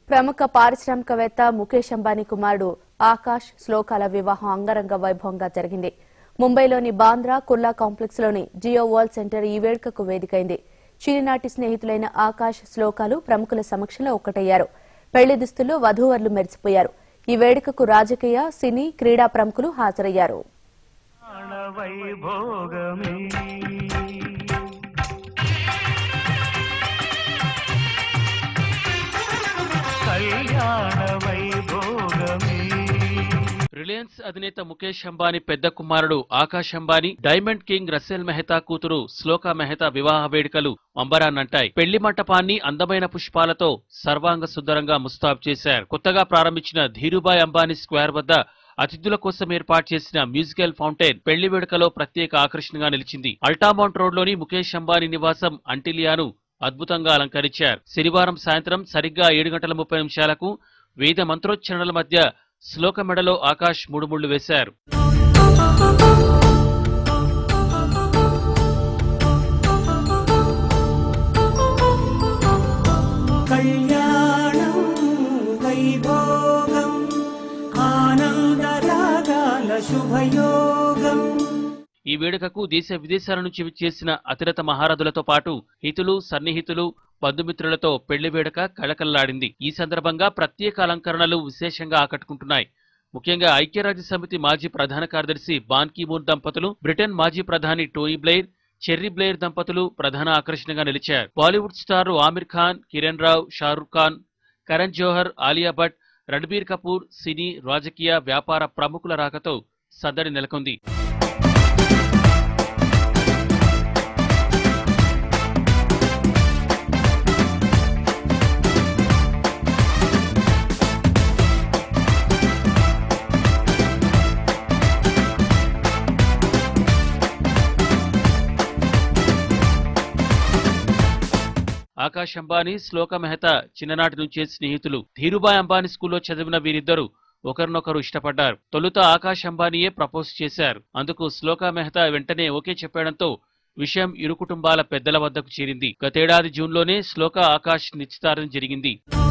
ప్రముఖ పారిశ్రామికవేత్త ముఖేష్ అంబానీ కుమారుడు ఆకాష్ శ్లోకాల వివాహం అంగరంగ వైభవంగా జరిగింది ముంబైలోని బాంద్రా కుర్లా కాంప్లెక్స్ లోని జియో వరల్డ్ సెంటర్ ఈ వేడుకకు వేదికైంది చిన్ననాటి స్నేహితులైన ఆకాష్ శ్లోకాలు ప్రముఖుల సమక్షంలో ఒక్కటయ్యారు పెళ్లి దుస్తుల్లో వధూవరులు మెరిసిపోయారు ఈ వేడుకకు రాజకీయ సినీ క్రీడా ప్రముఖులు హాజరయ్యారు వైభోగమే కళ్యాణ వైభోగమే రిలయన్స్ అధినేత ముఖేష్ అంబానీ పెద్ద కుమారుడు ఆకాష్ అంబానీ డైమండ్ కింగ్ రసెల్ మెహతా కూతురు శ్లోక మెహతా వివాహ వేడుకలు అంబరాన్నంటాయి పెళ్లి మంటపాన్ని అందమైన పుష్పాలతో సర్వాంగ సుందరంగా ముస్తాబు చేశారు కొత్తగా ప్రారంభించిన ధీరుభాయ్ అంబానీ స్క్వేర్ వద్ద అతిథుల కోసం ఏర్పాటు చేసిన మ్యూజికల్ ఫౌంటైన్ పెళ్లి వేడుకలో ప్రత్యేక ఆకర్షణగా నిలిచింది అల్టామౌంట్ రోడ్లోని ముఖేష్ అంబానీ నివాసం అంటిలియాను అద్భుతంగా అలంకరించారు శనివారం సాయంత్రం సరిగ్గా ఏడు గంటల ముప్పై నిమిషాలకు వేద మంత్రోచ్చరణల మధ్య శ్లోక మెడలో ఆకాష్ ముడుముళ్లు వేశారు కళ్యాణం వైభోగం ఆనందరాగాల శుభయోగం ఈ వేడుకకు దేశ విదేశాల నుంచి విచ్చేసిన అతిరథ మహారథులతో పాటు హితులు సన్నిహితులు బంధుమిత్రులతో పెళ్లి వేడుక కళకళలాడింది ఈ సందర్భంగా ప్రత్యేక అలంకరణలు విశేషంగా ఆకట్టుకుంటున్నాయి ముఖ్యంగా ఐక్యరాజ్య సమితి మాజీ ప్రధాన కార్యదర్శి బాన్ కీమూన్ దంపతులు బ్రిటన్ మాజీ ప్రధాని టోనీ బ్లెయిర్ చెర్రీ బ్లెయిర్ దంపతులు ప్రధాన ఆకర్షణగా నిలిచారు బాలీవుడ్ స్టార్ ఆమిర్ ఖాన్ కిరణ్ రావ్ షారూక్ ఖాన్ కరణ్ జోహర్ ఆలియా భట్ రణబీర్ కపూర్ సినీ రాజకీయ వ్యాపార ప్రముఖుల రాకతో సందడి నెలకొంది ఆకాష్ అంబానీ శ్లోక మెహతా చిన్ననాటి నుంచే స్నేహితులు ధీరుభాయ్ అంబానీ స్కూల్లో చదివిన వీరిద్దరూ ఒకరినొకరు ఇష్టపడ్డారు తొలుత ఆకాష్ అంబానీయే ప్రపోజ్ చేశారు అందుకు శ్లోక మెహతా వెంటనే ఓకే చెప్పడంతో విషయం ఇరు కుటుంబాల పెద్దల వద్దకు చేరింది గతేడాది జూన్లోనే శ్లోక ఆకాష్ నిశ్చితార్థం జరిగింది